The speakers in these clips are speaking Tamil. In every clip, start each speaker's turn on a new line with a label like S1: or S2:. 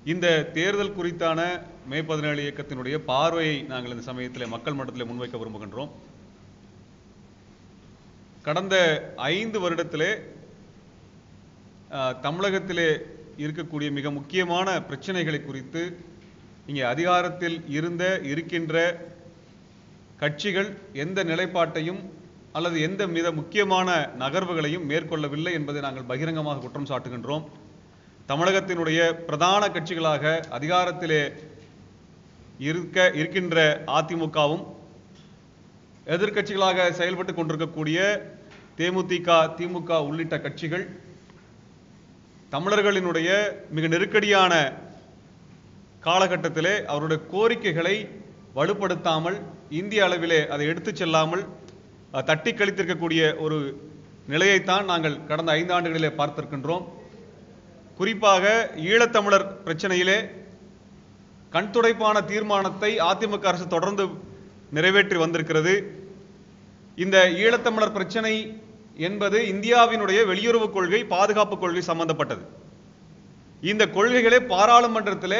S1: இந்த தேர்தல் குறித்தான மே பதினேழு இயக்கத்தினுடைய பார்வையை நாங்கள் இந்த சமயத்தில் மக்கள் மன்றத்தில் முன்வைக்க விரும்புகின்றோம் கடந்த ஐந்து வருடத்திலே அஹ், தமிழகத்திலே இருக்கக்கூடிய மிக முக்கியமான பிரச்சனைகளை குறித்து இங்கே அதிகாரத்தில் இருந்த இருக்கின்ற கட்சிகள் எந்த நிலைப்பாட்டையும் அல்லது எந்த மிக முக்கியமான நகர்வுகளையும் மேற்கொள்ளவில்லை என்பதை நாங்கள் பகிரங்கமாக குற்றம் சாட்டுகின்றோம் தமிழகத்தினுடைய பிரதான கட்சிகளாக அதிகாரத்திலே இருக்க இருக்கின்ற அதிமுகவும் எதிர்க்கட்சிகளாக செயல்பட்டு கொண்டிருக்கக்கூடிய தேமுதிக திமுக உள்ளிட்ட கட்சிகள் தமிழர்களினுடைய மிக நெருக்கடியான காலகட்டத்திலே அவருடைய கோரிக்கைகளை வலுப்படுத்தாமல் இந்திய அளவிலே அதை எடுத்துச் செல்லாமல் அஹ், தட்டி கழித்திருக்கக்கூடிய ஒரு நிலையைத்தான் நாங்கள் கடந்த ஐந்தாண்டுகளிலே பார்த்திருக்கின்றோம் குறிப்பாக ஈழத்தமிழர் பிரச்சனையிலே கண்துடைப்பான தீர்மானத்தை அதிமுக அரசு தொடர்ந்து நிறைவேற்றி வந்திருக்கிறது இந்த ஈழத்தமிழர் பிரச்சனை என்பது இந்தியாவினுடைய வெளியுறவு கொள்கை பாதுகாப்பு கொள்கை சம்பந்தப்பட்டது இந்த கொள்கைகளை பாராளுமன்றத்திலே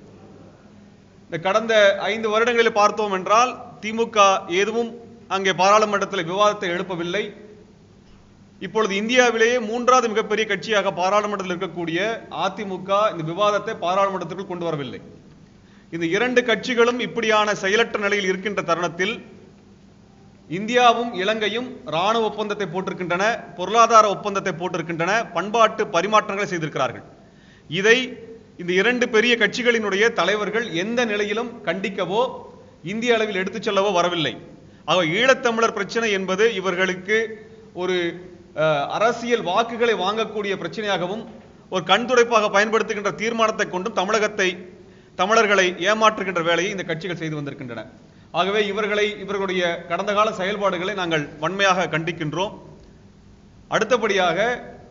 S1: இந்த கடந்த ஐந்து வருடங்களில் பார்த்தோம் என்றால் திமுக எதுவும் அங்கே பாராளுமன்றத்தில் விவாதத்தை எழுப்பவில்லை இப்பொழுது இந்தியாவிலேயே மூன்றாவது மிகப்பெரிய கட்சியாக பாராளுமன்றத்தில் இருக்கக்கூடிய அதிமுக இந்த விவாதத்தை பாராளுமன்றத்திற்குள் கொண்டு வரவில்லை இந்த இரண்டு கட்சிகளும் இப்படியான செயலற்ற நிலையில் இருக்கின்ற தருணத்தில் இந்தியாவும் இலங்கையும் ராணுவ ஒப்பந்தத்தை போட்டிருக்கின்றன பொருளாதார ஒப்பந்தத்தை போட்டிருக்கின்றன பண்பாட்டு பரிமாற்றங்களை செய்திருக்கிறார்கள் இதை இந்த இரண்டு பெரிய கட்சிகளினுடைய தலைவர்கள் எந்த நிலையிலும் கண்டிக்கவோ இந்திய அளவில் எடுத்துச் செல்லவோ வரவில்லை ஆக ஈழத்தமிழர் பிரச்சனை என்பது இவர்களுக்கு ஒரு அஹ், அரசியல் வாக்குகளை வாங்கக்கூடிய பிரச்சனையாகவும் ஒரு கண்துடைப்பாக பயன்படுத்துகின்ற தீர்மானத்தை கொண்டும் தமிழகத்தை தமிழர்களை ஏமாற்றுகின்ற வேலையை இந்த கட்சிகள் செய்து வந்திருக்கின்றன ஆகவே இவர்களை இவர்களுடைய கடந்த கால செயல்பாடுகளை நாங்கள் வன்மையாக கண்டிக்கின்றோம் அடுத்தபடியாக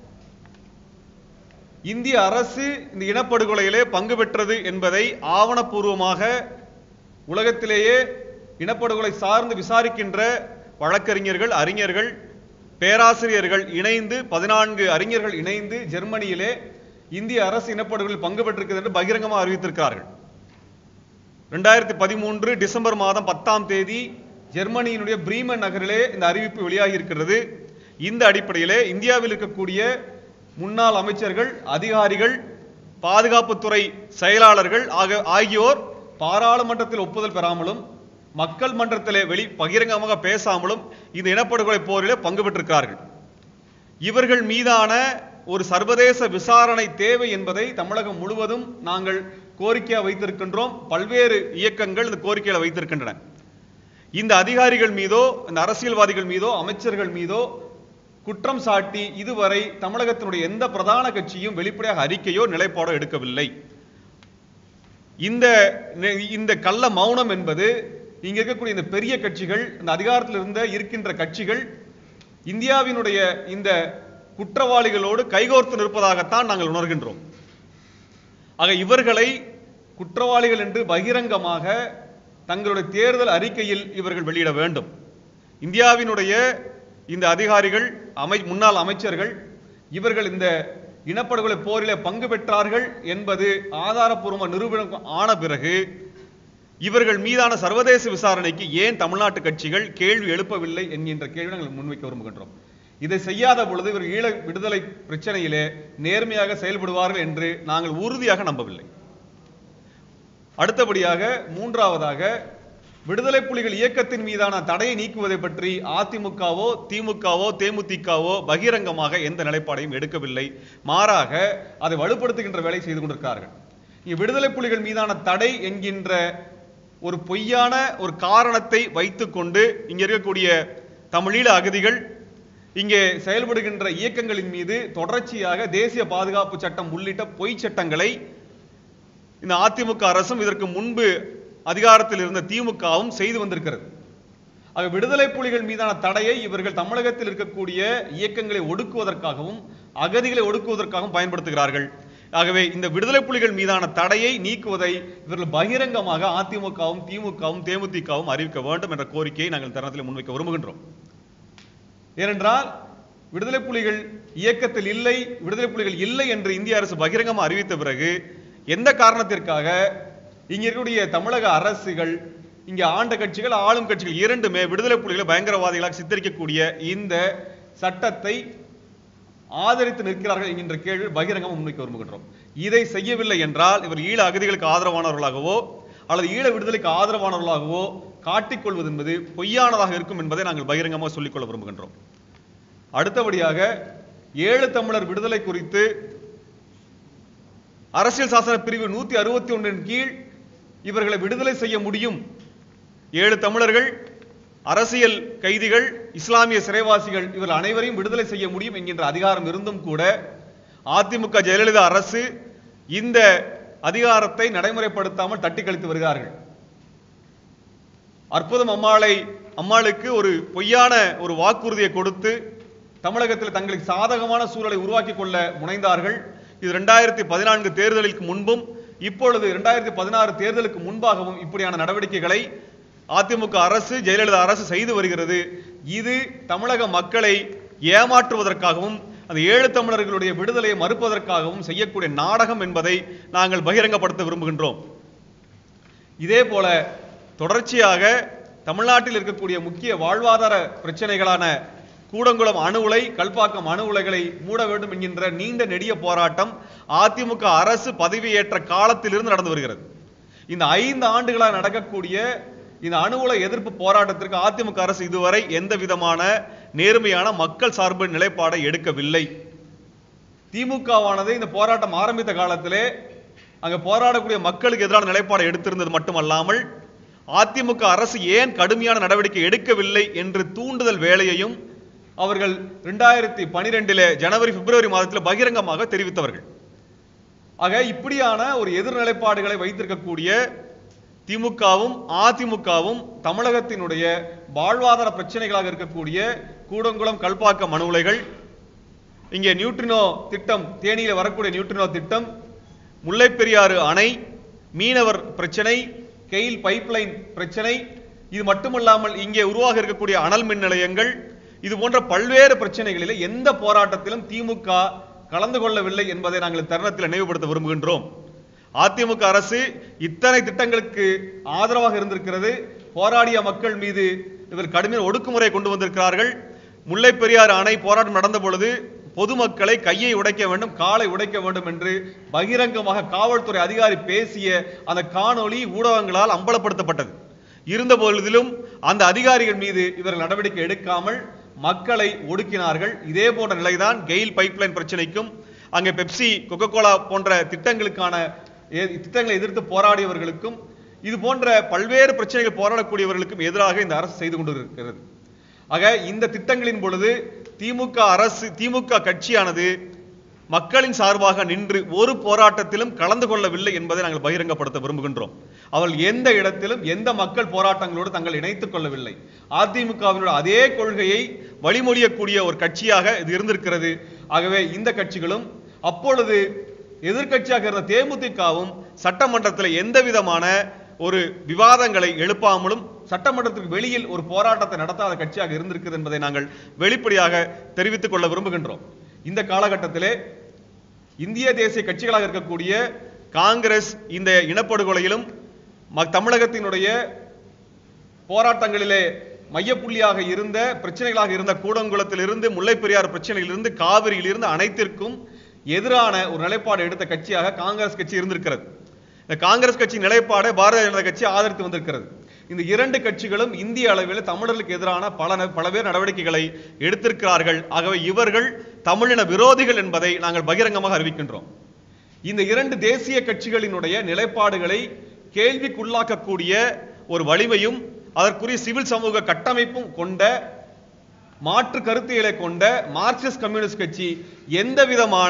S1: இந்திய அரசு இந்த இனப்படுகொலையிலே பங்கு பெற்றது என்பதை ஆவணப்பூர்வமாக உலகத்திலேயே இனப்படுகொலை சார்ந்து விசாரிக்கின்ற வழக்கறிஞர்கள் அறிஞர்கள் பேராசிரியர்கள் இணைந்து பதினான்கு அறிஞர்கள் இணைந்து ஜெர்மனியிலே இந்திய அரசு இனப்படுகொலை பங்கு பெற்றிருக்கிறது என்று பகிரங்கமாக அறிவித்திருக்கிறார்கள் ரெண்டாயிரத்தி பதிமூன்று டிசம்பர் மாதம் பத்தாம் தேதி ஜெர்மனியினுடைய பிரீமன் நகரிலே இந்த அறிவிப்பு வெளியாகி இருக்கிறது இந்த அடிப்படையிலே இந்தியாவில் இருக்கக்கூடிய முன்னாள் அமைச்சர்கள் அதிகாரிகள் பாதுகாப்புத்துறை செயலாளர்கள் ஆக ஆகியோர் பாராளுமன்றத்தில் ஒப்புதல் பெறாமலும் மக்கள் மன்றத்திலே வெளி பகிரங்கமாக பேசாமலும் இந்த இனப்படுகொலை போரிலே பங்கு பெற்றிருக்கிறார்கள் இவர்கள் மீதான ஒரு சர்வதேச விசாரணை தேவை என்பதை தமிழகம் முழுவதும் நாங்கள் கோரிக்கையா வைத்திருக்கின்றோம் பல்வேறு இயக்கங்கள் இந்த கோரிக்கைகளை வைத்திருக்கின்றன இந்த அதிகாரிகள் மீதோ இந்த அரசியல்வாதிகள் மீதோ அமைச்சர்கள் மீதோ குற்றம் சாட்டி இதுவரை தமிழகத்தினுடைய எந்த பிரதான கட்சியும் வெளிப்படையாக அறிக்கையோ நிலைப்பாடோ எடுக்கவில்லை இந்த நெ- இந்த கள்ள மௌனம் என்பது இங்க இருக்கக்கூடிய இந்த பெரிய கட்சிகள் இந்த அதிகாரத்தில் இருந்த இருக்கின்ற கட்சிகள் இந்தியாவினுடைய இந்த குற்றவாளிகளோடு கைகோர்த்து நிற்பதாகத்தான் நாங்கள் உணர்கின்றோம் ஆக இவர்களை குற்றவாளிகள் என்று பகிரங்கமாக தங்களுடைய தேர்தல் அறிக்கையில் இவர்கள் வெளியிட வேண்டும் இந்தியாவினுடைய இந்த அதிகாரிகள் அமை முன்னாள் அமைச்சர்கள் இவர்கள் இந்த இனப்படுகொலை போரிலே பங்கு பெற்றார்கள் என்பது ஆதாரப்பூர்வ நிரூபணம் ஆன பிறகு இவர்கள் மீதான சர்வதேச விசாரணைக்கு ஏன் தமிழ்நாட்டு கட்சிகள் கேள்வி எழுப்பவில்லை என்கின்ற கேள்வி நாங்கள் முன்வைக்க விரும்புகின்றோம் இதை செய்யாத பொழுது இவர் ஈழ விடுதலை பிரச்சனையிலே நேர்மையாக செயல்படுவார்கள் என்று நாங்கள் உறுதியாக நம்பவில்லை அடுத்தபடியாக மூன்றாவதாக விடுதலை புலிகள் இயக்கத்தின் மீதான தடையை நீக்குவதை பற்றி அதிமுகவோ திமுகவோ தேமுதிகவோ பகிரங்கமாக எந்த நிலைப்பாடையும் எடுக்கவில்லை மாறாக அதை வலுப்படுத்துகின்ற வேலை செய்து கொண்டிருக்கிறார்கள் இங்க விடுதலை புலிகள் மீதான தடை என்கின்ற ஒரு பொய்யான ஒரு காரணத்தை வைத்துக்கொண்டு இங்க இருக்கக்கூடிய தமிழீழ அகதிகள் இங்கே செயல்படுகின்ற இயக்கங்களின் மீது தொடர்ச்சியாக தேசிய பாதுகாப்பு சட்டம் உள்ளிட்ட பொய் சட்டங்களை இந்த அதிமுக அரசும் இதற்கு முன்பு அதிகாரத்தில் இருந்த திமுகவும் செய்து வந்திருக்கிறது ஆக விடுதலை புலிகள் மீதான தடையை இவர்கள் தமிழகத்தில் இருக்கக்கூடிய இயக்கங்களை ஒடுக்குவதற்காகவும் அகதிகளை ஒடுக்குவதற்காகவும் பயன்படுத்துகிறார்கள் ஆகவே இந்த விடுதலை புலிகள் மீதான தடையை நீக்குவதை இவர்கள் பகிரங்கமாக அதிமுகவும் திமுகவும் தேமுதிகவும் அறிவிக்க வேண்டும் என்ற கோரிக்கையை நாங்கள் இந்த தருணத்தில் முன்வைக்க விரும்புகின்றோம் ஏனென்றால் விடுதலை புலிகள் இயக்கத்தில் இல்லை விடுதலை புலிகள் இல்லை என்று இந்திய அரசு பகிரங்கமாக அறிவித்த பிறகு எந்த காரணத்திற்காக இங்க இருக்கக்கூடிய தமிழக அரசுகள் இங்க ஆண்ட கட்சிகள் ஆளும் கட்சிகள் இரண்டுமே விடுதலை புலிகளை பயங்கரவாதிகளாக சித்தரிக்கக்கூடிய இந்த சட்டத்தை ஆதரித்து நிற்கிறார்கள் என்கின்ற கேள்வி பகிரங்கமாக முன்வைக்க விரும்புகின்றோம் இதை செய்யவில்லை என்றால் இவர் ஈழ அகதிகளுக்கு ஆதரவானவர்களாகவோ அல்லது ஈழ விடுதலைக்கு ஆதரவானவர்களாகவோ காட்டிக்கொள்வது என்பது பொய்யானதாக இருக்கும் என்பதை நாங்கள் பகிரங்கமாக சொல்லிக்கொள்ள விரும்புகின்றோம் அடுத்தபடியாக ஏழு தமிழர் விடுதலை குறித்து அரசியல் சாசன பிரிவு நூத்தி அறுபத்தி ஒன்றின் கீழ் இவர்களை விடுதலை செய்ய முடியும் ஏழு தமிழர்கள் அரசியல் கைதிகள் இஸ்லாமிய சிறைவாசிகள் இவர்கள் அனைவரையும் விடுதலை செய்ய முடியும் என்கின்ற அதிகாரம் இருந்தும் கூட அதிமுக ஜெயலலிதா அரசு இந்த அதிகாரத்தை நடைமுறைப்படுத்தாமல் தட்டி கழித்து வருகிறார்கள் அற்புதம் அம்மாளை அம்மாளுக்கு ஒரு பொய்யான ஒரு வாக்குறுதியை கொடுத்து தமிழகத்தில் தங்களுக்கு சாதகமான சூழலை உருவாக்கி கொள்ள முனைந்தார்கள் இது ரெண்டாயிரத்தி பதினான்கு தேர்தலுக்கு முன்பும் இப்பொழுது இரண்டாயிரத்தி பதினாறு தேர்தலுக்கு முன்பாகவும் இப்படியான நடவடிக்கைகளை அதிமுக அரசு ஜெயலலிதா அரசு செய்து வருகிறது இது தமிழக மக்களை ஏமாற்றுவதற்காகவும் அந்த ஏழு தமிழர்களுடைய விடுதலையை மறுப்பதற்காகவும் செய்யக்கூடிய நாடகம் என்பதை நாங்கள் பகிரங்கப்படுத்த விரும்புகின்றோம் இதே போல தொடர்ச்சியாக தமிழ்நாட்டில் இருக்கக்கூடிய முக்கிய வாழ்வாதார பிரச்சனைகளான கூடங்குளம் அணு உலை கல்பாக்கம் அணு உலைகளை மூட வேண்டும் என்கின்ற நீண்ட நெடிய போராட்டம் அதிமுக அரசு பதவியேற்ற காலத்திலிருந்து நடந்து வருகிறது இந்த ஐந்து ஆண்டுகளாக நடக்கக்கூடிய இந்த அணு உலை எதிர்ப்பு போராட்டத்திற்கு அதிமுக அரசு இதுவரை எந்த விதமான நேர்மையான மக்கள் சார்பு நிலைப்பாடை எடுக்கவில்லை திமுகவானது இந்த போராட்டம் ஆரம்பித்த காலத்திலே அங்க போராடக்கூடிய மக்களுக்கு எதிரான நிலைப்பாடை எடுத்திருந்தது மட்டுமல்லாமல் அதிமுக அரசு ஏன் கடுமையான நடவடிக்கை எடுக்கவில்லை என்று தூண்டுதல் வேலையையும் அவர்கள் இரண்டாயிரத்தி பனிரெண்டிலே ஜனவரி பிப்ரவரி மாதத்தில் பகிரங்கமாக தெரிவித்தவர்கள் ஆக இப்படியான ஒரு எதிர்நிலைப்பாடுகளை வைத்திருக்கக்கூடிய திமுகவும் அதிமுகவும் தமிழகத்தினுடைய வாழ்வாதார பிரச்சனைகளாக இருக்கக்கூடிய கூடங்குளம் கல்பாக்கம் அணு உலைகள் இங்கே நியூட்ரினோ திட்டம் தேனியில வரக்கூடிய நியூட்ரினோ திட்டம் முல்லைப்பெரியாறு அணை மீனவர் பிரச்சனை கெயில் பைப்லைன் பிரச்சனை இது மட்டுமல்லாமல் இங்கே உருவாக இருக்கக்கூடிய அனல் மின் நிலையங்கள் இது போன்ற பல்வேறு பிரச்சனைகளிலே எந்த போராட்டத்திலும் திமுக கலந்து கொள்ளவில்லை என்பதை நாங்கள் இந்த தருணத்தில் நினைவுபடுத்த விரும்புகின்றோம் அதிமுக அரசு இத்தனை திட்டங்களுக்கு ஆதரவாக இருந்திருக்கிறது போராடிய மக்கள் மீது இவர் கடுமையான ஒடுக்குமுறை கொண்டு வந்திருக்கிறார்கள் முல்லை பெரியாறு அணை போராட்டம் நடந்த பொழுது பொதுமக்களை கையை உடைக்க வேண்டும் காலை உடைக்க வேண்டும் என்று பகிரங்கமாக காவல்துறை அதிகாரி பேசிய அந்த காணொளி ஊடகங்களால் அம்பலப்படுத்தப்பட்டது இருந்த பொழுதிலும் அந்த அதிகாரிகள் மீது இவர்கள் நடவடிக்கை எடுக்காமல் மக்களை ஒடுக்கினார்கள் இதே போன்ற நிலைதான் கெயில் பைப்லைன் பிரச்சனைக்கும் அங்கே பெப்சி கொக்கோ கோலா போன்ற திட்டங்களுக்கான எ- திட்டங்களை எதிர்த்து போராடியவர்களுக்கும் இது போன்ற பல்வேறு பிரச்சனைகள் போராடக்கூடியவர்களுக்கும் எதிராக இந்த அரசு செய்து கொண்டிருக்கிறது ஆக இந்த திட்டங்களின் பொழுது திமுக அரசு திமுக கட்சியானது மக்களின் சார்பாக நின்று ஒரு போராட்டத்திலும் கலந்து கொள்ளவில்லை என்பதை நாங்கள் பகிரங்கப்படுத்த விரும்புகின்றோம் அவர்கள் எந்த இடத்திலும் எந்த மக்கள் போராட்டங்களோடு தங்கள் இணைத்துக் கொள்ளவில்லை அதிமுகவினுடைய அதே கொள்கையை வழிமொழியக்கூடிய ஒரு கட்சியாக இது இருந்திருக்கிறது ஆகவே இந்த கட்சிகளும் அப்பொழுது எதிர்க்கட்சியாக இருந்த தேமுதிகவும் சட்டமன்றத்தில் எந்த விதமான ஒரு விவாதங்களை எழுப்பாமலும் சட்டமன்றத்துக்கு வெளியில் ஒரு போராட்டத்தை நடத்தாத கட்சியாக இருந்திருக்கிறது என்பதை நாங்கள் வெளிப்படையாக தெரிவித்துக் கொள்ள விரும்புகின்றோம் இந்த காலகட்டத்திலே இந்திய தேசிய கட்சிகளாக இருக்கக்கூடிய காங்கிரஸ் இந்த இனப்படுகொலையிலும் ம- தமிழகத்தினுடைய போராட்டங்களிலே மையப்புள்ளியாக இருந்த பிரச்சனைகளாக இருந்த கூடங்குளத்திலிருந்து முல்லைப்பெரியார் பிரச்சனையிலிருந்து காவிரியிலிருந்து அனைத்திற்கும் எதிரான ஒரு நிலைப்பாடு எடுத்த கட்சியாக காங்கிரஸ் கட்சி இருந்திருக்கிறது இந்த காங்கிரஸ் கட்சி நிலைப்பாடை பாரதிய ஜனதா கட்சி ஆதரித்து வந்திருக்கிறது இந்த இரண்டு கட்சிகளும் இந்திய அளவில் தமிழர்களுக்கு எதிரான பல ந- பலவேறு நடவடிக்கைகளை எடுத்திருக்கிறார்கள் ஆகவே இவர்கள் தமிழின விரோதிகள் என்பதை நாங்கள் பகிரங்கமாக அறிவிக்கின்றோம் இந்த இரண்டு தேசிய கட்சிகளினுடைய நிலைப்பாடுகளை கேள்விக்குள்ளாக்கக்கூடிய ஒரு வலிமையும் அதற்குரிய சிவில் சமூக கட்டமைப்பும் கொண்ட மாற்று கருத்தியலை கொண்ட மார்க்சிஸ்ட் கம்யூனிஸ்ட் கட்சி எந்த விதமான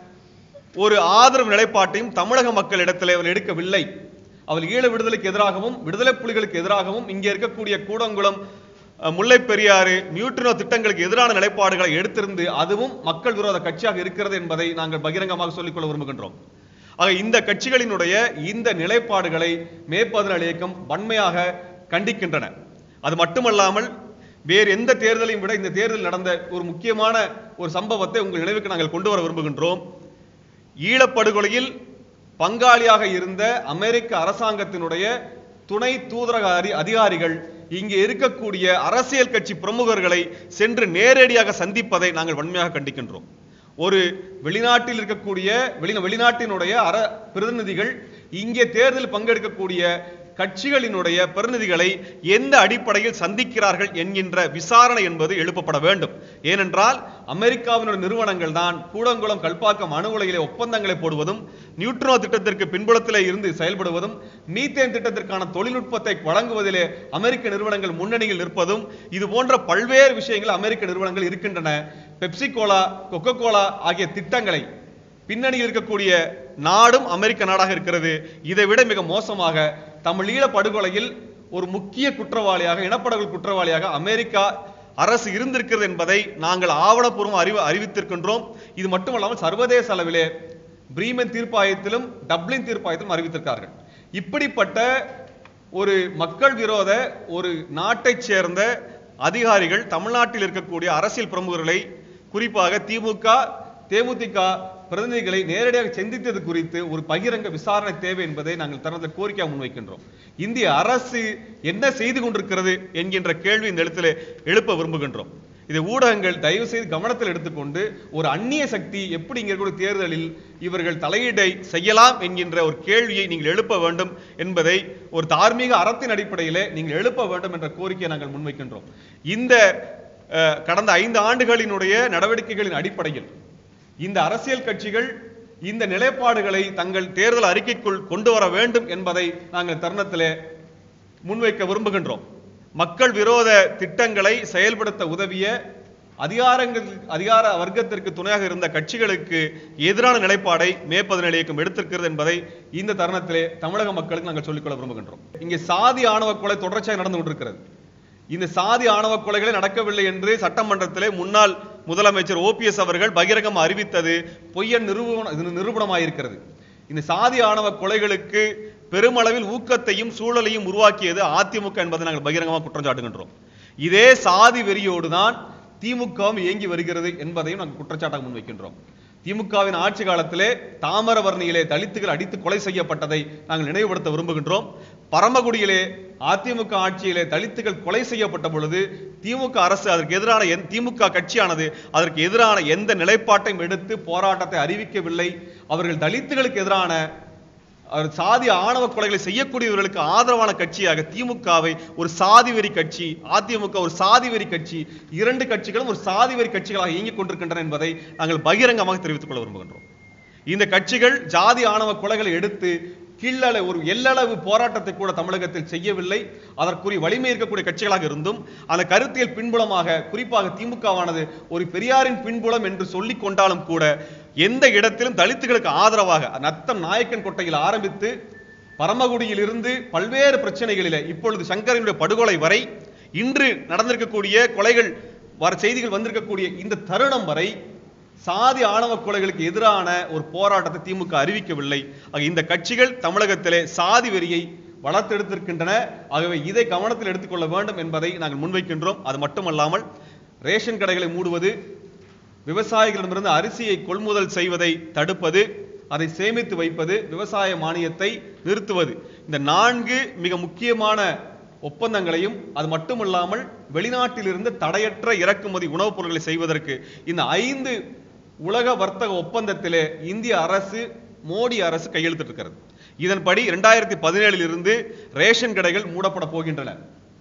S1: ஒரு ஆதரவு நிலைப்பாட்டையும் தமிழக மக்களிடத்தில் அவர் எடுக்கவில்லை அவர் ஈழ விடுதலைக்கு எதிராகவும் விடுதலை புலிகளுக்கு எதிராகவும் இங்கே இருக்கக்கூடிய கூடங்குளம் அஹ், முல்லைப் பெரியாறு நியூட்ரினோ திட்டங்களுக்கு எதிரான நிலைப்பாடுகளை எடுத்திருந்து அதுவும் மக்கள் விரோத கட்சியாக இருக்கிறது என்பதை நாங்கள் பகிரங்கமாக சொல்லிக்கொள்ள விரும்புகின்றோம் ஆக இந்த கட்சிகளினுடைய இந்த நிலைப்பாடுகளை மே பதினாலு இயக்கம் வன்மையாக கண்டிக்கின்றன அது மட்டுமல்லாமல் வேறு எந்த தேர்தலையும் விட இந்த தேர்தல் நடந்த ஒரு முக்கியமான ஒரு சம்பவத்தை உங்கள் நினைவுக்கு நாங்கள் கொண்டு வர விரும்புகின்றோம் ஈழப்படுகொலையில் பங்காளியாக இருந்த அமெரிக்க அரசாங்கத்தினுடைய துணை தூதரக அதி- அதிகாரிகள் இங்கே இருக்கக்கூடிய அரசியல் கட்சி பிரமுகர்களை சென்று நேரடியாக சந்திப்பதை நாங்கள் வன்மையாக கண்டிக்கின்றோம் ஒரு வெளிநாட்டில் இருக்கக்கூடிய வெளி வெளிநாட்டினுடைய அர பிரதிநிதிகள் இங்கே தேர்தல் பங்கெடுக்கக்கூடிய கட்சிகளினுடைய பிரதிநிதிகளை எந்த அடிப்படையில் சந்திக்கிறார்கள் என்கின்ற விசாரணை என்பது எழுப்பப்பட வேண்டும் ஏனென்றால் அமெரிக்காவினுடைய நிறுவனங்கள் தான் கூடங்குளம் கல்பாக்கம் அணு உலையிலே ஒப்பந்தங்களை போடுவதும் நியூட்ரோ திட்டத்திற்கு பின்புலத்திலே இருந்து செயல்படுவதும் மீத்தேன் திட்டத்திற்கான தொழில்நுட்பத்தை வழங்குவதிலே அமெரிக்க நிறுவனங்கள் முன்னணியில் நிற்பதும் இது போன்ற பல்வேறு விஷயங்கள் அமெரிக்க நிறுவனங்கள் இருக்கின்றன பெப்சி கோலா கொக்கோ கோலா ஆகிய திட்டங்களை பின்னணியில் இருக்கக்கூடிய நாடும் அமெரிக்க நாடாக இருக்கிறது இதை விட மிக மோசமாக தமிழீழ படுகொலையில் ஒரு முக்கிய குற்றவாளியாக இனப்படுகொலை குற்றவாளியாக அமெரிக்கா அரசு இருந்திருக்கிறது என்பதை நாங்கள் ஆவணப்பூர்வம் அறிவு அறிவித்திருக்கின்றோம் இது மட்டுமல்லாமல் சர்வதேச அளவிலே பிரீமன் தீர்ப்பாயத்திலும் டப்ளின் தீர்ப்பாயத்திலும் அறிவித்திருக்கார்கள் இப்படிப்பட்ட ஒரு மக்கள் விரோத ஒரு நாட்டைச் சேர்ந்த அதிகாரிகள் தமிழ்நாட்டில் இருக்கக்கூடிய அரசியல் பிரமுகர்களை குறிப்பாக திமுக தேமுதிக பிரதிநிதிகளை நேரடியாக சந்தித்தது குறித்து ஒரு பகிரங்க விசாரணை தேவை என்பதை நாங்கள் தனது கோரிக்கையாக முன்வைக்கின்றோம் இந்திய அரசு என்ன செய்து கொண்டிருக்கிறது என்கின்ற கேள்வி இந்த இடத்திலே எழுப்ப விரும்புகின்றோம் இதை ஊடகங்கள் தயவு செய்து கவனத்தில் எடுத்துக்கொண்டு ஒரு அந்நிய சக்தி எப்படி இங்கே இருக்கக்கூடிய தேர்தலில் இவர்கள் தலையீடை செய்யலாம் என்கின்ற ஒரு கேள்வியை நீங்கள் எழுப்ப வேண்டும் என்பதை ஒரு தார்மீக அறத்தின் அடிப்படையிலே நீங்கள் எழுப்ப வேண்டும் என்ற கோரிக்கையை நாங்கள் முன்வைக்கின்றோம் இந்த அஹ், கடந்த ஐந்து ஆண்டுகளினுடைய நடவடிக்கைகளின் அடிப்படையில் இந்த அரசியல் கட்சிகள் இந்த நிலைப்பாடுகளை தங்கள் தேர்தல் அறிக்கைக்குள் கொண்டு வர வேண்டும் என்பதை நாங்கள் தருணத்திலே முன்வைக்க விரும்புகின்றோம் மக்கள் விரோத திட்டங்களை செயல்படுத்த உதவிய அதிகாரங்கள் அதிகார வர்க்கத்திற்கு துணையாக இருந்த கட்சிகளுக்கு எதிரான நிலைப்பாடை மே பதினேழு இயக்கம் எடுத்திருக்கிறது என்பதை இந்த தருணத்திலே தமிழக மக்களுக்கு நாங்கள் சொல்லிக்கொள்ள விரும்புகின்றோம் இங்கே சாதி ஆணவ கொலை தொடர்ச்சியாக நடந்து கொண்டிருக்கிறது இந்த சாதி ஆணவ கொலைகளே நடக்கவில்லை என்று சட்டமன்றத்திலே முன்னாள் முதலமைச்சர் ஓபிஎஸ் அவர்கள் பகிரங்கம் அறிவித்தது பொய்யன் நிரூபண இது நிரூபணமாயிருக்கிறது இந்த சாதி ஆணவ கொலைகளுக்கு பெருமளவில் ஊக்கத்தையும் சூழலையும் உருவாக்கியது அதிமுக என்பதை நாங்கள் பகிரங்கமாக குற்றம் சாட்டுகின்றோம் இதே சாதி வெறியோடு தான் திமுகவும் இயங்கி வருகிறது என்பதையும் நாங்கள் குற்றச்சாட்டாக முன்வைக்கின்றோம் திமுகவின் ஆட்சி காலத்திலே தாமிரவர்ணியிலே தலித்துகள் அடித்து கொலை செய்யப்பட்டதை நாங்கள் நினைவுபடுத்த விரும்புகின்றோம் பரமக்குடியிலே அதிமுக ஆட்சியிலே தலித்துகள் கொலை செய்யப்பட்ட பொழுது திமுக அரசு அதற்கு எதிரான எந்- திமுக கட்சியானது அதற்கு எதிரான எந்த நிலைப்பாட்டையும் எடுத்து போராட்டத்தை அறிவிக்கவில்லை அவர்கள் தலித்துகளுக்கு எதிரான அவர் சாதி ஆணவ கொலைகளை செய்யக்கூடியவர்களுக்கு ஆதரவான கட்சியாக திமுகவை ஒரு சாதி வெறி கட்சி அதிமுக ஒரு சாதி வெறி கட்சி இரண்டு கட்சிகளும் ஒரு சாதி வெறி கட்சிகளாக இயங்கிக் கொண்டிருக்கின்றன என்பதை நாங்கள் பகிரங்கமாக தெரிவித்துக் கொள்ள விரும்புகின்றோம் இந்த கட்சிகள் ஜாதி ஆணவ கொலைகளை எடுத்து கீழளவு ஒரு எல்லளவு போராட்டத்தை கூட தமிழகத்தில் செய்யவில்லை அதற்குரிய வலிமை இருக்கக்கூடிய கட்சிகளாக இருந்தும் அந்த கருத்தியல் பின்புலமாக குறிப்பாக திமுகவானது ஒரு பெரியாரின் பின்புலம் என்று சொல்லிக் கொண்டாலும் கூட எந்த இடத்திலும் தலித்துகளுக்கு ஆதரவாக நத்தம் நாயக்கன் கொட்டையில் ஆரம்பித்து பரமக்குடியில் இருந்து பல்வேறு பிரச்சனைகளிலே இப்பொழுது சங்கரனுடைய படுகொலை வரை இன்று நடந்திருக்கக்கூடிய கொலைகள் வர செய்திகள் வந்திருக்கக்கூடிய இந்த தருணம் வரை சாதி ஆணவ கொலைகளுக்கு எதிரான ஒரு போராட்டத்தை திமுக அறிவிக்கவில்லை ஆக இந்த கட்சிகள் தமிழகத்திலே சாதி வெறியை வளர்த்தெடுத்திருக்கின்றன ஆகவே இதை கவனத்தில் எடுத்துக்கொள்ள வேண்டும் என்பதை நாங்கள் முன்வைக்கின்றோம் அது மட்டுமல்லாமல் ரேஷன் கடைகளை மூடுவது விவசாயிகளிடமிருந்து அரிசியை கொள்முதல் செய்வதை தடுப்பது அதை சேமித்து வைப்பது விவசாய மானியத்தை நிறுத்துவது இந்த நான்கு மிக முக்கியமான ஒப்பந்தங்களையும் அது மட்டுமல்லாமல் வெளிநாட்டிலிருந்து தடையற்ற இறக்குமதி உணவுப் பொருட்களை செய்வதற்கு இந்த ஐந்து உலக வர்த்தக ஒப்பந்தத்திலே இந்திய அரசு மோடி அரசு கையெழுத்திட்டிருக்கிறது இதன்படி இரண்டாயிரத்தி பதினேழில் இருந்து ரேஷன் கடைகள் மூடப்பட போகின்றன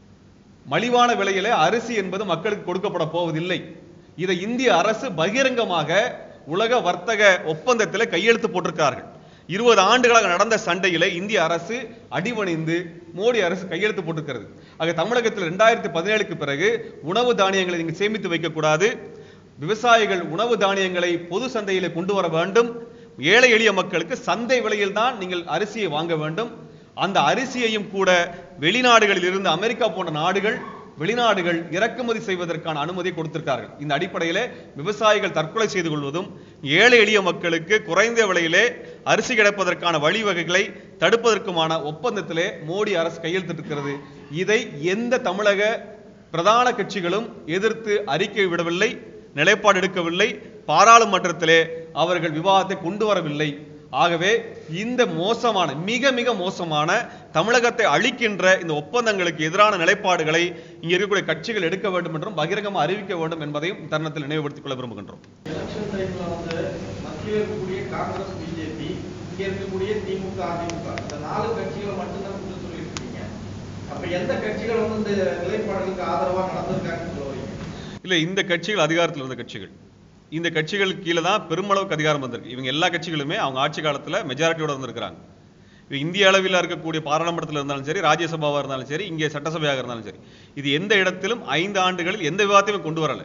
S1: மலிவான விலையிலே அரிசி என்பது மக்களுக்கு கொடுக்கப்பட போவதில்லை இதை இந்திய அரசு பகிரங்கமாக உலக வர்த்தக ஒப்பந்தத்தில் கையெழுத்து போட்டிருக்கிறார்கள் இருபது ஆண்டுகளாக நடந்த சண்டையிலே இந்திய அரசு அடிபணிந்து மோடி அரசு கையெழுத்து போட்டிருக்கிறது ஆக தமிழகத்தில் ரெண்டாயிரத்தி பதினேழுக்கு பிறகு உணவு தானியங்களை நீங்கள் சேமித்து வைக்கக்கூடாது விவசாயிகள் உணவு தானியங்களை பொது சந்தையிலே கொண்டு வர வேண்டும் ஏழை எளிய மக்களுக்கு சந்தை விலையில் தான் நீங்கள் அரிசியை வாங்க வேண்டும் அந்த அரிசியையும் கூட வெளிநாடுகளில் இருந்து அமெரிக்கா போன்ற நாடுகள் வெளிநாடுகள் இறக்குமதி செய்வதற்கான அனுமதி கொடுத்திருக்கார்கள் இந்த அடிப்படையிலே விவசாயிகள் தற்கொலை செய்து கொள்வதும் ஏழை எளிய மக்களுக்கு குறைந்த விலையிலே அரிசி கிடைப்பதற்கான வழிவகைகளை தடுப்பதற்குமான ஒப்பந்தத்திலே மோடி அரசு கையெழுத்திட்டிருக்கிறது இதை எந்த தமிழக பிரதான கட்சிகளும் எதிர்த்து அறிக்கை விடவில்லை நிலைப்பாடு எடுக்கவில்லை பாராளுமன்றத்திலே அவர்கள் விவாதத்தை கொண்டு வரவில்லை ஆகவே இந்த மோசமான மிக மிக மோசமான தமிழகத்தை அழிக்கின்ற இந்த ஒப்பந்தங்களுக்கு எதிரான நிலைப்பாடுகளை இங்க இருக்கக்கூடிய கட்சிகள் எடுக்க வேண்டும் என்றும் பகிரங்கமாக அறிவிக்க வேண்டும் என்பதையும் தருணத்தில் நினைவுபடுத்திக் கொள்ள விரும்புகின்றோம்
S2: எலெக்ஷன் டைம்ல வந்து மத்தியில் இருக்கக்கூடிய காங்கிரஸ் பிஜேபி இங்க இருக்கக்கூடிய திமுக அதிமுக இந்த நாலு கட்சிகளை மட்டும்தான் குற்றம் சொல்லிட்டு இருக்கீங்க அப்ப எந்த கட்சிகள் வந்து இந்த நிலைப்பாடுகளுக்கு ஆதரவா நடந்திருக்காங்கன்னு சொல்ல வரீங்க
S1: இல்ல இந்த கட்சிகள் அதிகாரத்தில் இருந்த கட்சிகள் இந்த கட்சிகள் கீழே தான் பெருமளவுக்கு அதிகாரம் வந்திருக்கு இவங்க எல்லா கட்சிகளுமே அவங்க ஆட்சி காலத்துல மெஜாரிட்டியோட இருந்திருக்கிறாங்க இது இந்திய அளவில் இருக்கக்கூடிய பாராளுமன்றத்தில் இருந்தாலும் சரி ராஜ்யசபாவாக இருந்தாலும் சரி இங்கே சட்டசபையாக இருந்தாலும் சரி இது எந்த இடத்திலும் ஐந்து ஆண்டுகளில் எந்த விவாதத்தையும் கொண்டு வரல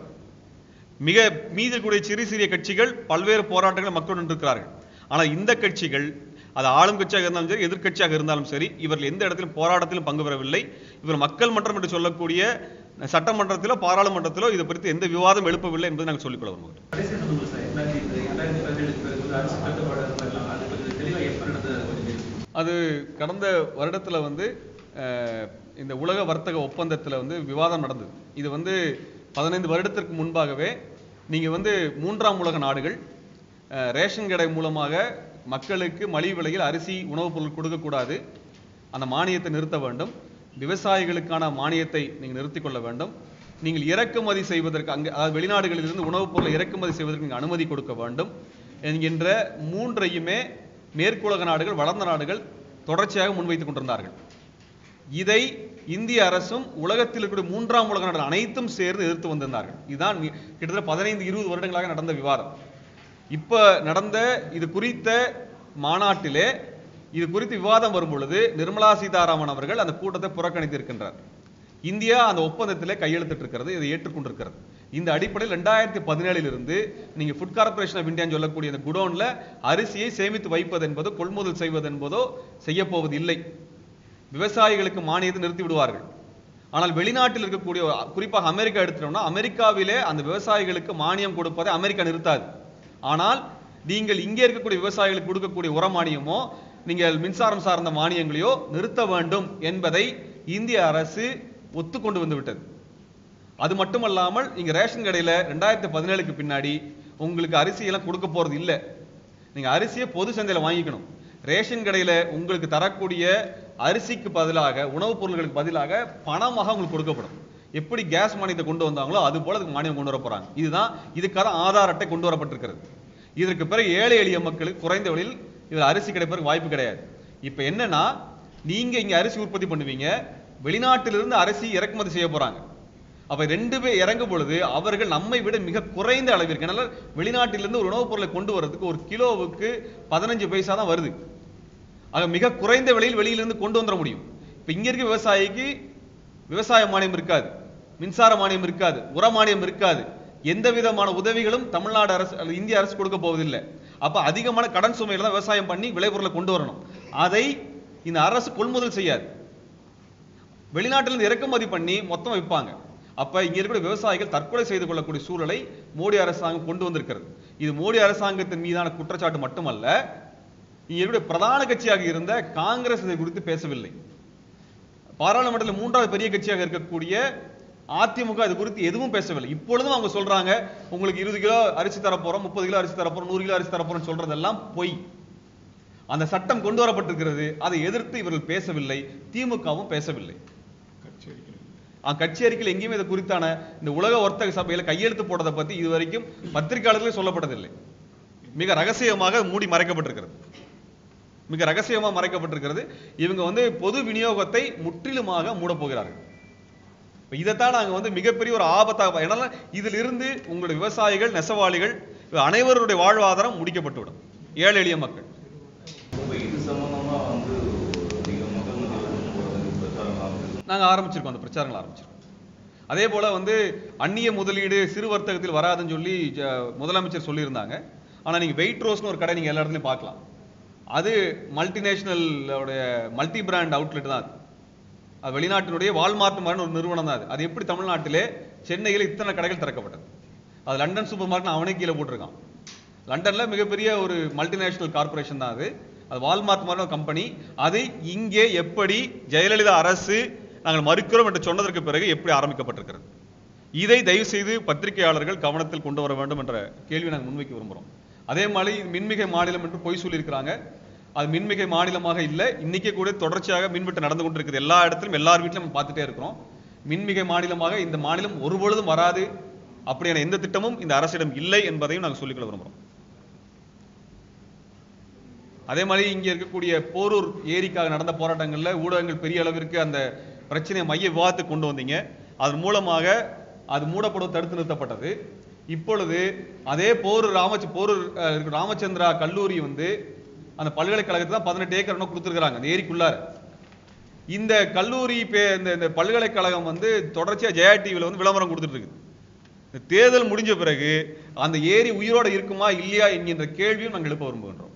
S1: மிக மீதி இருக்கக்கூடிய சிறிய சிறிய கட்சிகள் பல்வேறு போராட்டங்களை மக்களுடன் இருக்கிறார்கள் ஆனால் இந்த கட்சிகள் அது ஆளும் கட்சியாக இருந்தாலும் சரி எதிர்க்கட்சியாக இருந்தாலும் சரி இவர்கள் எந்த இடத்திலும் போராட்டத்திலும் பங்கு பெறவில்லை இவர் மக்கள் மன்றம் என்று சொல்லக்கூடிய சட்டமன்றத்திலோ பாராளுமன்றத்திலோ இது குறித்து எந்த விவாதம் எழுப்பவில்லை என்பதை நாங்கள் சொல்லிக்கொள்ள விரும்புகிறோம்
S3: கடைசி சொல்லுங்க சார் ரெண்டாயிரத்தி இந்த இரண்டாயிரத்தி பதினேழுக்கு பிறகு வந்து அரசு கட்டுப்பாடு அந்த மாதிரிலாம் அது கொஞ்சம் தெளிவாக எப்போ நடந்தது அதை கொஞ்சம் தெரிஞ்சுக்கணும்.
S1: அது கடந்த வருடத்துல வந்து அஹ், இந்த உலக வர்த்தக ஒப்பந்தத்துல வந்து விவாதம் நடந்தது இது வந்து பதினைந்து வருடத்திற்கு முன்பாகவே நீங்க வந்து மூன்றாம் உலக நாடுகள் அஹ், ரேஷன் கடை மூலமாக மக்களுக்கு மலிவு விலையில் அரிசி உணவுப் பொருள் கொடுக்கக்கூடாது அந்த மானியத்தை நிறுத்த வேண்டும் விவசாயிகளுக்கான மானியத்தை நீங்கள் நிறுத்திக் கொள்ள வேண்டும் நீங்கள் இறக்குமதி செய்வதற்கு அங்கே அதாவது வெளிநாடுகளிலிருந்து உணவுப் பொருளை இறக்குமதி செய்வதற்கு நீங்கள் அனுமதி கொடுக்க வேண்டும் என்கின்ற மூன்றையுமே மேற்குலக நாடுகள் வளர்ந்த நாடுகள் தொடர்ச்சியாக முன்வைத்துக் கொண்டிருந்தார்கள் இதை இந்திய அரசும் உலகத்தில் இருக்கக்கூடிய மூன்றாம் உலக நாடுகள் அனைத்தும் சேர்ந்து எதிர்த்து வந்திருந்தார்கள் இதுதான் மி- கிட்டத்தட்ட பதினைந்து இருபது வருடங்களாக நடந்த விவாதம் இப்ப நடந்த இது குறித்த மாநாட்டிலே இது குறித்து விவாதம் வரும் பொழுது நிர்மலா சீதாராமன் அவர்கள் அந்த கூட்டத்தை புறக்கணித்திருக்கின்றார் இந்தியா அந்த ஒப்பந்தத்திலே கையெழுத்திட்டு இருக்கிறது இதை ஏற்றுக்கொண்டிருக்கிறது இந்த அடிப்படையில் ரெண்டாயிரத்தி பதினேழில் இருந்து நீங்க ஃபுட் கார்ப்பரேஷன் ஆஃப் இந்தியான்னு சொல்லக்கூடிய இந்த குடோன்ல அரிசியை சேமித்து வைப்பது என்பதோ கொள்முதல் செய்வது என்பதோ செய்ய போவது இல்லை விவசாயிகளுக்கு மானியத்தை நிறுத்தி விடுவார்கள் ஆனால் வெளிநாட்டில் இருக்கக்கூடிய குறிப்பாக அமெரிக்கா எடுத்துட்டோம்னா அமெரிக்காவிலே அந்த விவசாயிகளுக்கு மானியம் கொடுப்பதை அமெரிக்கா நிறுத்தாது ஆனால் நீங்கள் இங்கே இருக்கக்கூடிய விவசாயிகளுக்கு கொடுக்கக்கூடிய உர மானியமோ நீங்கள் மின்சாரம் சார்ந்த மானியங்களையோ நிறுத்த வேண்டும் என்பதை இந்திய அரசு ஒத்துக்கொண்டு வந்து விட்டது அது மட்டுமல்லாமல் இங்க ரேஷன் கடையில ரெண்டாயிரத்தி பதினேழுக்கு பின்னாடி உங்களுக்கு அரிசி எல்லாம் கொடுக்க போறது இல்ல நீங்க அரிசியை பொது சந்தையில வாங்கிக்கணும் ரேஷன் கடையில உங்களுக்கு தரக்கூடிய அரிசிக்கு பதிலாக உணவுப் பொருட்களுக்கு பதிலாக பணமாக உங்களுக்கு கொடுக்கப்படும் எப்படி கேஸ் மானியத்தை கொண்டு வந்தாங்களோ அது போல அதுக்கு மானியம் கொண்டு வர போறாங்க இதுதான் இதுக்கான ஆதார் அட்டை கொண்டு வரப்பட்டிருக்கிறது இதற்கு பிறகு ஏழை எளிய மக்களுக்கு குறைந்த விலையில் இதில் அரிசி கிடைப்பதற்கு வாய்ப்பு கிடையாது இப்போ என்னன்னா நீங்க இங்க அரிசி உற்பத்தி பண்ணுவீங்க வெளிநாட்டிலிருந்து அரிசி இறக்குமதி செய்ய போறாங்க அப்ப ரெண்டு பேர் இறங்கும் பொழுது அவர்கள் நம்மை விட மிக குறைந்த அளவிற்கு அதனால வெளிநாட்டிலிருந்து ஒரு உணவுப் பொருளை கொண்டு வரதுக்கு ஒரு கிலோவுக்கு பதினஞ்சு பைசா தான் வருது ஆக மிக குறைந்த விலையில் வெளியிலிருந்து கொண்டு வந்துட முடியும் இப்ப இங்க இருக்க விவசாயிக்கு விவசாய மானியம் இருக்காது மின்சார மானியம் இருக்காது உர மானியம் இருக்காது எந்த விதமான உதவிகளும் தமிழ்நாடு அரசு அல்லது இந்திய அரசு கொடுக்க போவதில்லை அப்ப அதிகமான கடன் சுமையில தான் விவசாயம் பண்ணி விளைபொருளை கொண்டு வரணும் அதை இந்த அரசு கொள்முதல் செய்யாது வெளிநாட்டிலிருந்து இறக்குமதி பண்ணி மொத்தம் விற்பாங்க அப்ப இங்க இருக்கிற விவசாயிகள் தற்கொலை செய்து கொள்ளக்கூடிய சூழலை மோடி அரசாங்கம் கொண்டு வந்திருக்கிறது இது மோடி அரசாங்கத்தின் மீதான குற்றச்சாட்டு மட்டுமல்ல இங்க இருக்கக்கூடிய பிரதான கட்சியாக இருந்த காங்கிரஸ் இதை குறித்து பேசவில்லை பாராளுமன்றத்தில் மூன்றாவது பெரிய கட்சியாக இருக்கக்கூடிய அதிமுக இது குறித்து எதுவும் பேசவில்லை இப்பொழுதும் அவங்க சொல்றாங்க உங்களுக்கு இருபது கிலோ அரிசி தரப்போறோம் முப்பது கிலோ அரிசி தரப்போறோம் நூறு கிலோ அரிசி தரப்போறோம் சொல்றதெல்லாம் பொய் அந்த சட்டம் கொண்டு வரப்பட்டிருக்கிறது அதை எதிர்த்து இவர்கள் பேசவில்லை திமுகவும் பேசவில்லை ஆ, கட்சி அறிக்கையில் எங்கேயுமே இது குறித்தான இந்த உலக வர்த்தக சபையில கையெழுத்து போட்டதை பத்தி இதுவரைக்கும் பத்திரிகையாளர்களே சொல்லப்பட்டதில்லை மிக ரகசியமாக மூடி மறைக்கப்பட்டிருக்கிறது மிக ரகசியமா மறைக்கப்பட்டிருக்கிறது இவங்க வந்து பொது விநியோகத்தை முற்றிலுமாக மூடப் போகிறார்கள் இப்ப இதைத்தான் நாங்க வந்து மிகப்பெரிய ஒரு ஆபத்தாக ஏன்னா இதில் இருந்து உங்களுடைய விவசாயிகள் நெசவாளிகள் அனைவருடைய வாழ்வாதாரம் முடிக்கப்பட்டுவிடும் ஏழை எளிய மக்கள்
S4: இப்ப இது சம்பந்தமா வந்து நீங்க மக்கள் மத்தியில் போறது பிரச்சாரம் ஆரம்பிச்சிருக்கோம்
S1: நாங்க ஆரம்பிச்சிருக்கோம் அந்த பிரச்சாரங்கள் ஆரம்பிச்சிருக்கோம் அதே போல வந்து அந்நிய முதலீடு சிறு வர்த்தகத்தில் வராதுன்னு சொல்லி ஜ- முதலமைச்சர் சொல்லியிருந்தாங்க ஆனா நீங்க வெயிட் ரோஸ்னு ஒரு கடை நீங்க எல்லா இடத்துலயும் பார்க்கலாம் அது மல்டிநேஷனல் உடைய மல்டி பிராண்ட் அவுட்லெட் தான் அது அது வெளிநாட்டினுடைய வால்மார்ட் மாதிரி ஒரு நிறுவனம் தான் அது அது எப்படி தமிழ்நாட்டிலே சென்னையில் இத்தனை கடைகள் திறக்கப்பட்டது அது லண்டன் சூப்பர் மார்க்கெட் அவனே கீழே போட்டிருக்கான் லண்டன்ல மிகப்பெரிய ஒரு மல்டிநேஷனல் கார்ப்பரேஷன் தான் அது அது வால்மார்ட் மாதிரி ஒரு கம்பெனி அது இங்கே எப்படி ஜெயலலிதா அரசு நாங்கள் மறுக்கிறோம் என்று சொன்னதற்கு பிறகு எப்படி ஆரம்பிக்கப்பட்டிருக்கிறது இதை தயவு செய்து பத்திரிகையாளர்கள் கவனத்தில் கொண்டு வர வேண்டும் என்ற கேள்வி நாங்கள் முன்வைக்க விரும்புகிறோம் அதே மாதிரி மின்மிகை மாநிலம் என்று பொய் சொல்லியிருக்கிறாங்க அது மின்மிகை மாநிலமாக இல்லை இன்னைக்கு கூட தொடர்ச்சியாக மின்வெட்டு நடந்து கொண்டிருக்குது எல்லா இடத்திலும் எல்லார் வீட்டிலும் நம்ம பார்த்துட்டே இருக்கிறோம் மின்மிகை மாநிலமாக இந்த மாநிலம் ஒருபொழுதும் வராது அப்படியான எந்த திட்டமும் இந்த அரசிடம் இல்லை என்பதையும் நாங்கள் சொல்லிக்கொள்ள விரும்புகிறோம் அதே மாதிரி இங்க இருக்கக்கூடிய போரூர் ஏரிக்காக நடந்த போராட்டங்கள்ல ஊடகங்கள் பெரிய அளவிற்கு அந்த பிரச்சனையை மைய விவாதத்துக்கு கொண்டு வந்தீங்க அதன் மூலமாக அது மூடப்படும் தடுத்து நிறுத்தப்பட்டது இப்பொழுது அதே போரூர் ராமச்ச போரூர் அஹ், இருக்கிற ராமச்சந்திரா கல்லூரி வந்து அந்த பல்கலைக்கழகத்துக்கு தான் பதினெட்டு ஏக்கர் இன்னும் கொடுத்துருக்காங்க அந்த ஏரிக்குள்ளார இந்த கல்லூரி பே- இந்த இந்த பல்கலைக்கழகம் வந்து தொடர்ச்சியா ஜெயா டிவியில் வந்து விளம்பரம் கொடுத்துட்டு இருக்குது இந்த தேர்தல் முடிஞ்ச பிறகு அந்த ஏரி உயிரோட இருக்குமா இல்லையா என்கின்ற கேள்வியும் நாங்கள் எழுப்ப விரும்புகின்றோம்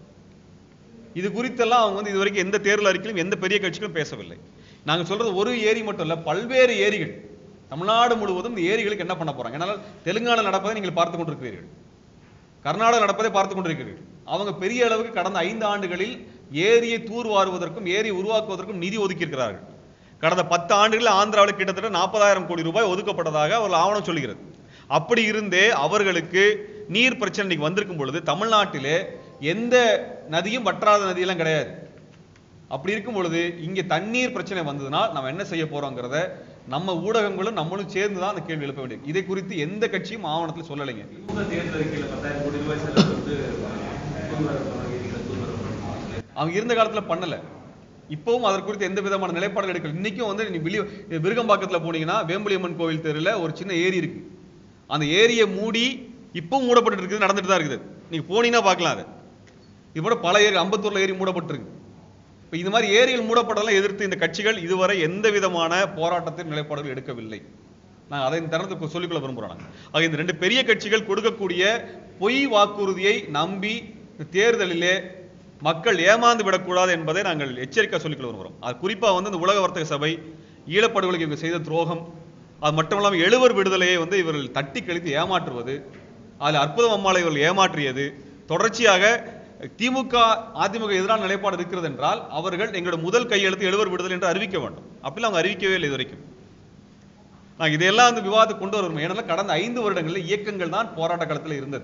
S1: இது குறித்தெல்லாம் அவங்க வந்து இதுவரைக்கும் எந்த தேர்தல் அறிக்கையிலும் எந்த பெரிய கட்சிகளும் பேசவில்லை நாங்க சொல்றது ஒரு ஏரி மட்டும் இல்ல பல்வேறு ஏரிகள் தமிழ்நாடு முழுவதும் இந்த ஏரிகளுக்கு என்ன பண்ண போறாங்க என்னால் தெலுங்கானா நடப்பதை நீங்கள் பார்த்து கொண்டிருக்கிறீர்கள் கர்நாடகா நடப்பதை பார்த்து கொண்டிருக்கிறீர்கள் அவங்க பெரிய அளவுக்கு கடந்த ஐந்து ஆண்டுகளில் ஏரியை தூர்வாருவதற்கும் ஏரியை உருவாக்குவதற்கும் நிதி ஒதுக்கியிருக்கிறார்கள் கடந்த பத்து ஆண்டுகளில் ஆந்திராவில் கிட்டத்தட்ட நாற்பதாயிரம் கோடி ரூபாய் ஒதுக்கப்பட்டதாக அவர்கள் ஆவணம் சொல்கிறது அப்படி இருந்தே அவர்களுக்கு நீர் பிரச்சனை இன்னைக்கு வந்திருக்கும் பொழுது தமிழ்நாட்டிலே எந்த நதியும் வற்றாத நதியெல்லாம் கிடையாது அப்படி இருக்கும் பொழுது இங்கே தண்ணீர் பிரச்சனை வந்ததுனால் நம்ம என்ன செய்ய போறோங்கிறத நம்ம ஊடகங்களும் நம்மளும் சேர்ந்து தான் அந்த கேள்வி எழுப்ப வேண்டியது இதை குறித்து எந்த கட்சியும் ஆவணத்தில் சொல்லலைங்க
S3: திமுக தேர்தல் அறிக்கையில பத்தாயிரம் கோடி ரூபாய் செலவு வந்து தூர்வாரப்படும் ஏரிகளை தூர்வாரப்படும்
S1: அவங்க இருந்த காலத்துல பண்ணல இப்பவும் அதற்கு குறித்து எந்த விதமான நிலைப்பாடுகள் எடுக்கல இன்னைக்கும் வந்து நீ வெளிய விருகம்பாக்கத்துல போனீங்கன்னா வேம்புலியம்மன் கோவில் தெருல ஒரு சின்ன ஏரி இருக்கு அந்த ஏரியை மூடி இப்பவும் மூடப்பட்டு இருக்குது நடந்துட்டு தான் இருக்குது நீங்க போனீங்கன்னா பார்க்கலாம் அது இது போல பல ஏரி அம்பத்தூர்ல ஏரி மூடப்பட்டிருக்கு இப்ப இது மாதிரி ஏரிகள் மூடப்பட்டதெல்லாம் எதிர்த்து இந்த கட்சிகள் இதுவரை எந்த விதமான போராட்டத்தின் நிலைப்பாடுகள் எடுக்கவில்லை நான் அதை இந்த தருணத்துக்கு சொல்லிக்கொள்ள விரும்புகிறோம் நாங்க. ஆக இந்த ரெண்டு பெரிய கட்சிகள் கொடுக்கக்கூடிய பொய் வாக்குறுதியை நம்பி இந்த தேர்தலிலே மக்கள் ஏமாந்து விடக்கூடாது என்பதை நாங்கள் எச்சரிக்கை சொல்லிக்கொள்ள விரும்புகிறோம் அது குறிப்பா வந்து இந்த உலக வர்த்தக சபை ஈழப்படுகொலைக்கு இவங்க செய்த துரோகம் அது மட்டும் இல்லாமல் எழுவர் விடுதலையை வந்து இவர்கள் தட்டி கழித்து ஏமாற்றுவது அதில் அற்புதம் அம்மாளை இவர்கள் ஏமாற்றியது தொடர்ச்சியாக திமுக அதிமுக எதிரான நிலைப்பாடு இருக்கிறது என்றால் அவர்கள் எங்களோட முதல் கையெழுத்து எழுவர் விடுதலை என்று அறிவிக்க வேண்டும் அப்படிலாம் அவங்க அறிவிக்கவே இல்லை இது வரைக்கும் நாங்கள் இதையெல்லாம் வந்து விவாதத்துக்கு கொண்டு வருவோம் ஏன்னா கடந்த ஐந்து வருடங்களில் இயக்கங்கள் தான் போராட்ட காலத்தில் இருந்தது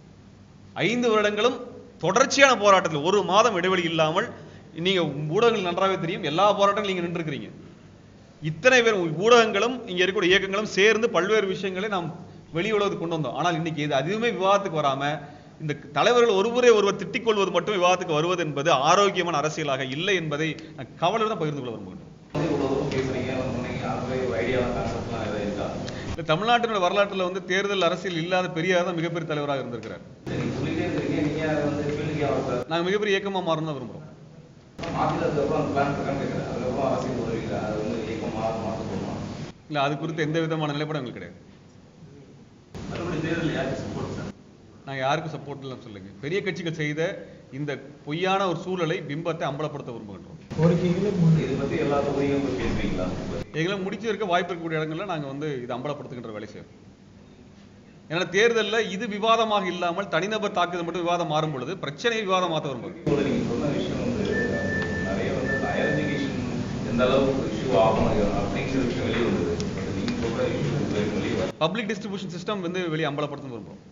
S1: ஐந்து வருடங்களும் தொடர்ச்சியான போராட்டத்தில் ஒரு மாதம் இடைவெளி இல்லாமல் நீங்க ஊடகங்கள் நன்றாகவே தெரியும் எல்லா போராட்டங்களும் நீங்க நின்றுக்கிறீங்க இத்தனை பேர் ஊடகங்களும் இங்க இருக்கக்கூடிய இயக்கங்களும் சேர்ந்து பல்வேறு விஷயங்களை நாம் வெளி உலகத்துக்கு கொண்டு வந்தோம் ஆனால் இன்னைக்கு இது அதுவுமே விவாதத்துக்கு வராம இந்த தலைவர்கள் ஒருவரை ஒருவர் திட்டிக் கொள்வது மட்டும் விவாதத்துக்கு வருவது என்பது ஆரோக்கியமான அரசியலாக இல்லை என்பதை நான் கவலையுடன் பகிர்ந்து கொள்ள விரும்புகின்றேன்
S4: வந்து இவ்வளவு தூரம் பேசுறீங்க சொன்னீங்க அதுவே ஒரு ஐடியாவா கான்செப்ட்லாம் ஏதாவது இருக்கா
S1: இந்த தமிழ்நாட்டினோட வரலாற்றுல வந்து தேர்தல் அரசியல் இல்லாத பெரியார் தான் மிகப்பெரிய தலைவராக இருந்திருக்கிறார்
S4: நீங்க சொல்லிட்டே இருக்கீங்க நீங்க அதை வந்து கேள்விக்கே ஆகல
S1: நாங்கள் மிகப்பெரிய இயக்கமா மாறணும் தான் விரும்புகிறோம்
S4: மாத்தினதுக்கு அப்புறம் அந்த பிளான் பிரகாரம் கேட்கறேன் அதுக்கப்புறம் அரசியல் உதவிங்க அது வந்து இயக்கம் மாற மாற்ற போகணும்
S1: இல்ல அது குறித்து எந்த விதமான நிலைப்பாடும் எங்களுக்கு கிடையாது
S3: மறுபடியும் தேர்தல் யாருக்கு சப்போர்ட் சார்
S1: நாங்க யாருக்கும் சப்போர்ட் இல்லை சொல்லுங்க பெரிய கட்சிகள் செய்த இந்த பொய்யான ஒரு சூழலை பிம்பத்தை அம்பலப்படுத்த விரும்புகின்றோம்
S4: இதை பத்தி எல்லா தொகுதியும் போய் பேசுவீங்களா
S1: எங்களை முடிச்சு இருக்க வாய்ப்பு இருக்கக்கூடிய இடங்கள்ல நாங்க வந்து இது அம்பலப்படுத்துகின்ற வேலை செய்வோம் ஏன்னா தேர்தல்ல இது விவாதமாக இல்லாமல் தனிநபர் தாக்குதல் மட்டும் விவாதம் மாறும் பொழுது பிரச்சனையை விவாதம் மாற்ற விரும்புது
S4: இப்போ நீங்க சொன்ன விஷயம் வந்து நிறைய வந்து ஹையர் எஜுகேஷன் எந்த அளவுக்கு இஷ்யூ ஆகும் அப்படிங்கிற விஷயம் வெளியே வந்தது பட் நீங்க சொல்ற இஷ்யூ வெளியே வரல
S1: பப்ளிக் டிஸ்ட்ரிபியூஷன் சிஸ்டம் வந்து வெளியே அம்பலப்படுத்த விரும்புகிறோம்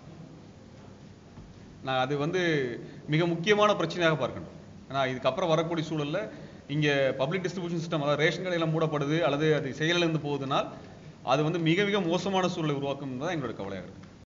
S1: நான் அது வந்து மிக முக்கியமான பிரச்சனையாக பார்க்கணும் ஏன்னா இதுக்கப்புறம் வரக்கூடிய சூழல்ல இங்க பப்ளிக் டிஸ்ட்ரிபியூஷன் சிஸ்டம் அதாவது ரேஷன் கடையெல்லாம் மூடப்படுது அல்லது அது செயலிழந்து போகுதுனால் அது வந்து மிக மிக மோசமான சூழலை உருவாக்கும் தான் எங்களோட கவலையாக இருக்கு